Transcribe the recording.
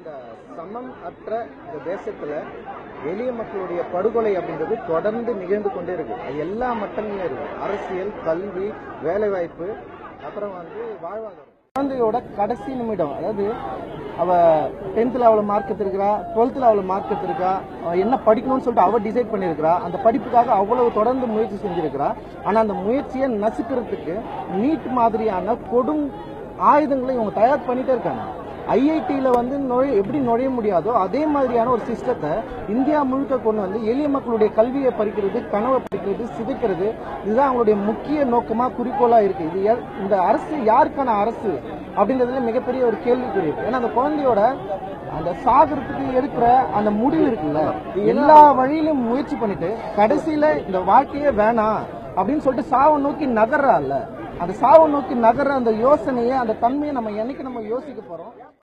இந்த சமம் அற்ற இந்த தேசத்துல எளிய மக்களுடைய படுகொலை அப்படின்றது தொடர்ந்து நிகழ்ந்து கொண்டே இருக்கு அது எல்லா மட்டங்களிலும் இருக்கு அரசியல் கல்வி வேலைவாய்ப்பு அப்புறம் வந்து வாழ்வாதாரம் குழந்தையோட கடைசி நிமிடம் அதாவது அவ டென்த்தில் அவ்வளோ மார்க் எடுத்திருக்கிறா டுவெல்த்தில் அவ்வளோ மார்க் எடுத்திருக்கா அவ என்ன படிக்கணும்னு சொல்லிட்டு அவ டிசைட் பண்ணியிருக்கிறா அந்த படிப்புக்காக அவ்வளவு தொடர்ந்து முயற்சி செஞ்சிருக்கிறா ஆனால் அந்த முயற்சியை நசுக்கிறதுக்கு நீட் மாதிரியான கொடும் ஆயுதங்களை இவங்க தயார் பண்ணிட்டே இருக்காங்க ஐஐடியில வந்து நுழை எப்படி நுழைய முடியாதோ அதே மாதிரியான ஒரு சிஸ்டத்தை இந்தியா முழுக்க கொண்டு வந்து எளிய மக்களுடைய கல்வியை பறிக்கிறது கனவை பறிக்கிறது சிதைக்கிறது இதுதான் அவங்களுடைய முக்கிய நோக்கமா குறிக்கோளா இருக்கு இது யா- இந்த அரசு யாருக்கான அரசு அப்படின்றதுல மிகப்பெரிய ஒரு கேள்விக்குறி இருக்கு ஏன்னா அந்த குழந்தையோட அந்த சாகரத்துக்கு எடுக்கிற அந்த முடிவு இருக்குல்ல எல்லா வழியிலும் முயற்சி பண்ணிட்டு கடைசியில இந்த வாழ்க்கையே வேணாம் அப்படின்னு சொல்லிட்டு சாவை நோக்கி நகர்றால அந்த சாவை நோக்கி நகர்ற அந்த யோசனையை அந்த தன்மையை நம்ம என்னைக்கு நம்ம யோசிக்க போறோம்